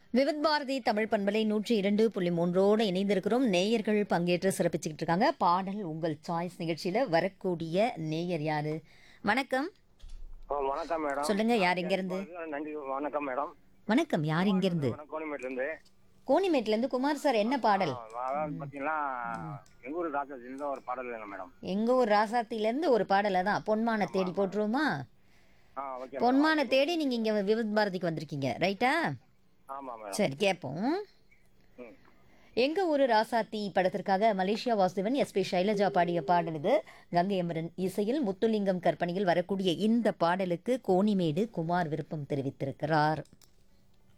விவித் பாரதி தமிழ் பண்பலை நூற்றி இரண்டு புள்ளி மூன்றோடு இணைந்திருக்கிறோம் நேயர்கள் பங்கேற்று சிறப்பிச்சுக்கிட்டு இருக்காங்க பாடல் உங்கள் சாய்ஸ் நிகழ்ச்சியில வரக்கூடிய நேயர் யாரு வணக்கம் ஆ, வணக்கம் மேடம் சொல்லுங்க யார் எங்க இருந்து நன்றி வணக்கம் மேடம் வணக்கம் யார் இங்க இருந்து வணக்கம் கோணிமேட்ல இருந்து கோணிமேட்ல இருந்து குமார் சார் என்ன பாடல் அதாவது பாத்தீங்கன்னா எங்க ஊர் டாக்டர் இருந்து ஒரு பாடல் வேணும் மேடம் எங்க ஊர் ராசாத்தில இருந்து ஒரு பாடலை தான் பொன்மான தேடி போட்டுருவோமா ஆ ஓகே பொன்மான தேடி நீங்க இங்க விவித் பாரதிக்கு வந்திருக்கீங்க ரைட்டா ஆமா மேடம் சரி கேட்போம் ம். எங்க ஊரு ராசாத்தி படத்திற்காக மலேசியா வாசுதேவன் எஸ்பி சைலஜா பாடிய பாடல் இது கங்கை அமரன் இசையில் முத்துலிங்கம் கற்பனையில் வரக்கூடிய இந்த பாடலுக்கு கோணிமேடு குமார் விருப்பம் தெரிவித்திருக்கிறார்